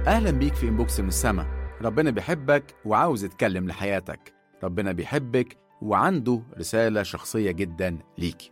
أهلا بيك في إنبوكس من السما ربنا بيحبك وعاوز يتكلم لحياتك ربنا بيحبك وعنده رسالة شخصية جدا ليك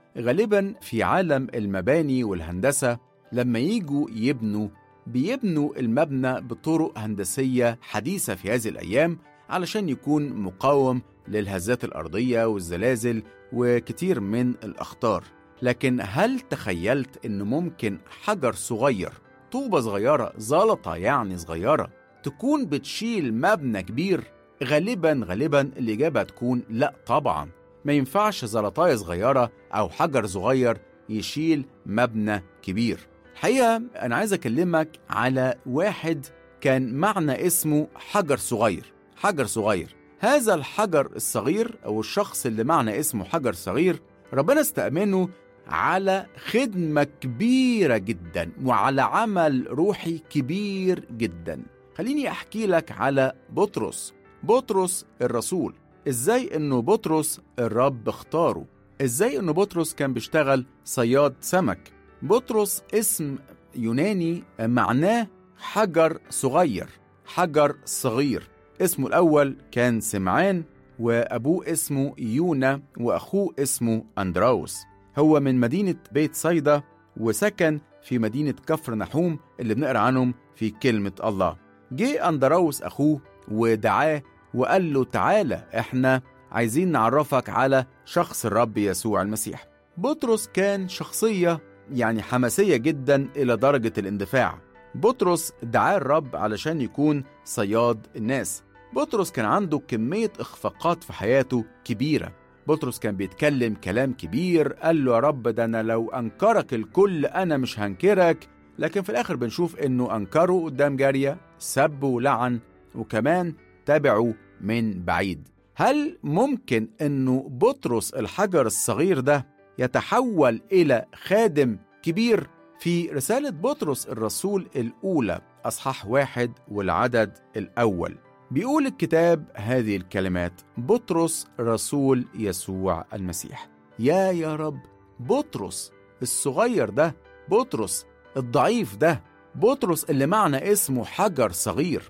غالبا في عالم المباني والهندسة لما يجوا يبنوا بيبنوا المبنى بطرق هندسية حديثة في هذه الأيام علشان يكون مقاوم للهزات الأرضية والزلازل وكتير من الأخطار لكن هل تخيلت إن ممكن حجر صغير طوبة صغيرة زلطة يعني صغيرة تكون بتشيل مبنى كبير؟ غالبا غالبا الإجابة هتكون لا طبعا ما ينفعش زلطاية صغيرة أو حجر صغير يشيل مبنى كبير الحقيقة أنا عايز أكلمك على واحد كان معنى اسمه حجر صغير حجر صغير هذا الحجر الصغير أو الشخص اللي معنى اسمه حجر صغير ربنا استأمنه على خدمة كبيرة جدا وعلى عمل روحي كبير جدا خليني أحكي لك على بطرس بطرس الرسول إزاي إنه بطرس الرب اختاره إزاي إنه بطرس كان بيشتغل صياد سمك بطرس اسم يوناني معناه حجر صغير حجر صغير اسمه الأول كان سمعان وأبوه اسمه يونا وأخوه اسمه أندراوس هو من مدينة بيت صيدا وسكن في مدينة كفر نحوم اللي بنقرأ عنهم في كلمة الله جه أندراوس أخوه ودعاه وقال له تعالى احنا عايزين نعرفك على شخص الرب يسوع المسيح بطرس كان شخصية يعني حماسية جدا إلى درجة الاندفاع بطرس دعاه الرب علشان يكون صياد الناس بطرس كان عنده كمية إخفاقات في حياته كبيرة بطرس كان بيتكلم كلام كبير قال له يا رب ده أنا لو أنكرك الكل أنا مش هنكرك لكن في الآخر بنشوف إنه أنكره قدام جارية سب ولعن وكمان تابعه من بعيد هل ممكن إنه بطرس الحجر الصغير ده يتحول إلى خادم كبير في رسالة بطرس الرسول الأولى أصحاح واحد والعدد الأول بيقول الكتاب هذه الكلمات بطرس رسول يسوع المسيح يا يا رب بطرس الصغير ده بطرس الضعيف ده بطرس اللي معنى اسمه حجر صغير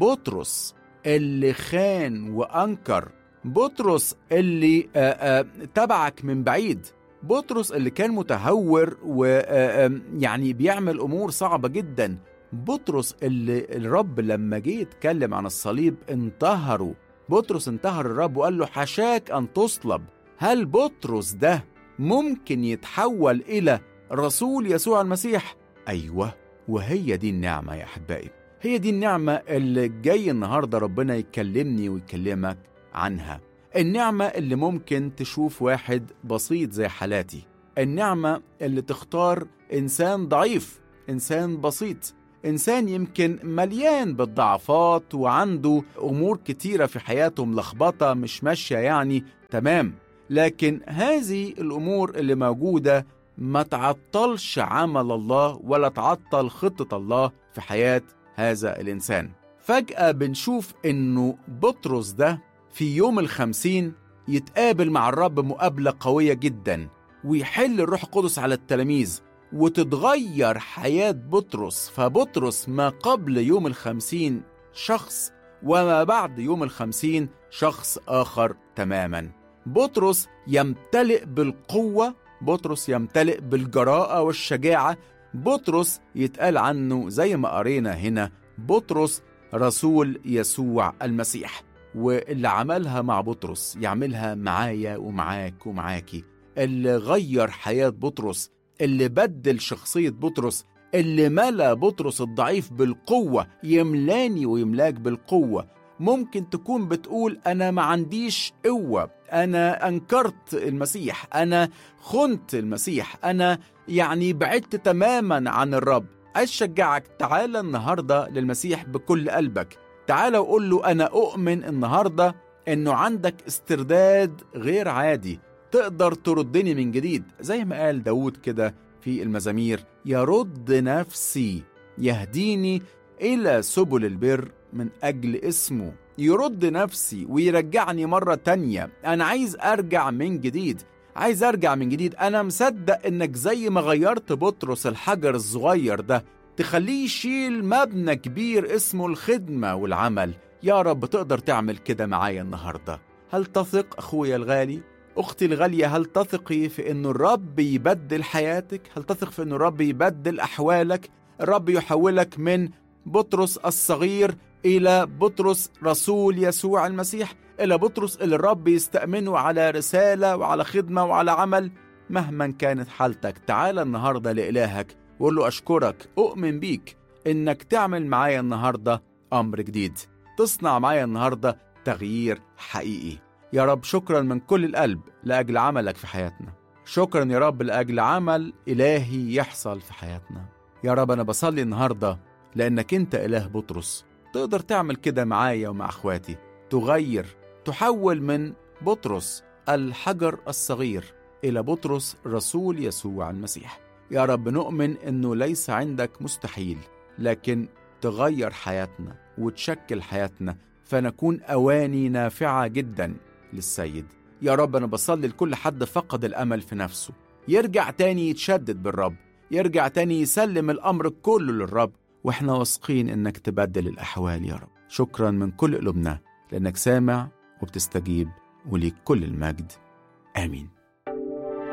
بطرس اللي خان وأنكر بطرس اللي آآ آآ تبعك من بعيد بطرس اللي كان متهور ويعني بيعمل أمور صعبة جدا بطرس اللي الرب لما جه يتكلم عن الصليب انتهره بطرس انتهر الرب وقال له حشاك أن تصلب هل بطرس ده ممكن يتحول إلى رسول يسوع المسيح؟ أيوة وهي دي النعمة يا أحبائي هي دي النعمة اللي جاي النهاردة ربنا يكلمني ويكلمك عنها النعمة اللي ممكن تشوف واحد بسيط زي حالاتي النعمة اللي تختار إنسان ضعيف إنسان بسيط إنسان يمكن مليان بالضعفات وعنده أمور كتيرة في حياته ملخبطة مش ماشية يعني تمام لكن هذه الأمور اللي موجودة ما تعطلش عمل الله ولا تعطل خطة الله في حياة هذا الإنسان فجأة بنشوف إنه بطرس ده في يوم الخمسين يتقابل مع الرب مقابلة قوية جدا ويحل الروح القدس على التلاميذ وتتغير حياة بطرس فبطرس ما قبل يوم الخمسين شخص وما بعد يوم الخمسين شخص آخر تماما بطرس يمتلئ بالقوة بطرس يمتلئ بالجراءة والشجاعة بطرس يتقال عنه زي ما قرينا هنا بطرس رسول يسوع المسيح واللي عملها مع بطرس يعملها معايا ومعاك ومعاكي اللي غير حياة بطرس اللي بدل شخصية بطرس اللي ملا بطرس الضعيف بالقوة يملاني ويملاك بالقوة ممكن تكون بتقول أنا ما عنديش قوة أنا أنكرت المسيح أنا خنت المسيح أنا يعني بعدت تماما عن الرب عايز أشجعك تعالى النهاردة للمسيح بكل قلبك تعالى وقول له أنا أؤمن النهاردة إنه عندك استرداد غير عادي تقدر تردني من جديد زي ما قال داود كده في المزامير يرد نفسي يهديني إلى سبل البر من أجل اسمه يرد نفسي ويرجعني مرة تانية أنا عايز أرجع من جديد عايز أرجع من جديد أنا مصدق إنك زي ما غيرت بطرس الحجر الصغير ده تخليه يشيل مبنى كبير اسمه الخدمة والعمل يا رب تقدر تعمل كده معايا النهاردة هل تثق أخويا الغالي؟ أختي الغالية هل تثقي في أن الرب يبدل حياتك؟ هل تثق في أن الرب يبدل أحوالك؟ الرب يحولك من بطرس الصغير إلى بطرس رسول يسوع المسيح إلى بطرس اللي الرب يستأمنه على رسالة وعلى خدمة وعلى عمل مهما كانت حالتك تعال النهاردة لإلهك وقول له أشكرك أؤمن بيك إنك تعمل معايا النهاردة أمر جديد تصنع معايا النهاردة تغيير حقيقي يا رب شكرا من كل القلب لأجل عملك في حياتنا شكرا يا رب لأجل عمل إلهي يحصل في حياتنا يا رب أنا بصلي النهاردة لأنك أنت إله بطرس تقدر تعمل كده معايا ومع أخواتي تغير تحول من بطرس الحجر الصغير إلى بطرس رسول يسوع المسيح يا رب نؤمن أنه ليس عندك مستحيل لكن تغير حياتنا وتشكل حياتنا فنكون أواني نافعة جدا للسيد يا رب أنا بصلي لكل حد فقد الأمل في نفسه يرجع تاني يتشدد بالرب يرجع تاني يسلم الأمر كله للرب وإحنا واثقين إنك تبدل الأحوال يا رب شكرا من كل قلوبنا لأنك سامع وبتستجيب وليك كل المجد آمين